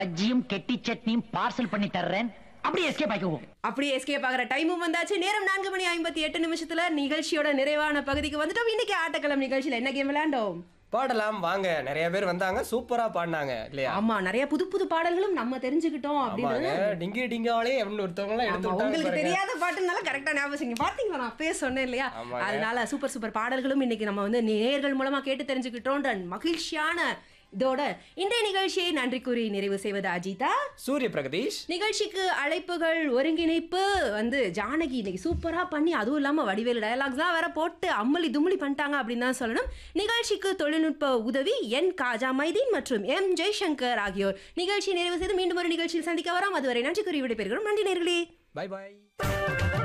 பஜ்ஜியும் கெட்டி சட்னியும் பார்சல் பண்ணி தர்றேன் அப்படியே எஸ்கேப் ஆகிக்குவோம் அப்படியே எஸ்கேப் ஆகிற டைமும் வந்தாச்சு நேரம் நான்கு மணி ஐம்பத்தி எட்டு நிமிஷத்துல நிகழ்ச்சியோட நிறைவான பகுதிக்கு வந்துட்டோம் இன்னைக்கு ஆட்டக்களம் நிகழ்ச்சியில என்ன கேம் விளையாண்டோம் பாடலாம் வாங்க நிறைய பேர் வந்தாங்க சூப்பரா பாடினாங்க இல்லையா ஆமா நிறைய புது புது பாடல்களும் நம்ம தெரிஞ்சுக்கிட்டோம் ஆமாங்க அப்படின்னு டிங்கி டிங்காலே அப்படின்னு ஒருத்தவங்க எடுத்து ஆமா, விட்டாங்க உங்களுக்கு பாருங்க. தெரியாத பாட்டுனால கரெக்டா ஞாபகம் வச்சுங்க. பாத்தீங்களா நான் அப்பயே சொன்னேன் இல்லையா ஆமாங்க. அதனால சூப்பர் சூப்பர் பாடல்களும் இன்னைக்கு நம்ம வந்து நேயர்கள் மூலமா கேட்டு தெரிஞ்சுக்கிட்டோன்ற மகிழ்ச்சியான இதோட இன்றைய நிகழ்ச்சியை நன்றி கூறி நிறைவு செய்வது அஜிதா சூரிய பிரகதீஷ் நிகழ்ச்சிக்கு அழைப்புகள் ஒருங்கிணைப்பு வந்து ஜானகி இன்னைக்கு சூப்பரா பண்ணி அதுவும் இல்லாம வடிவேலு டயலாக்ஸ் தான் வேற போட்டு அம்மளி தும்மளி பண்ணிட்டாங்க அப்படின்னு தான் சொல்லணும் நிகழ்ச்சிக்கு தொழில்நுட்ப உதவி என் காஜா மைதீன் மற்றும் எம் ஜெய்சங்கர் ஆகியோர் நிகழ்ச்சி நிறைவு செய்து மீண்டும் ஒரு நிகழ்ச்சியில் சந்திக்க வரோம் அதுவரை நன்றி கூறி விடைபெறுகிறோம் நன்றி நேர்களே பை பாய்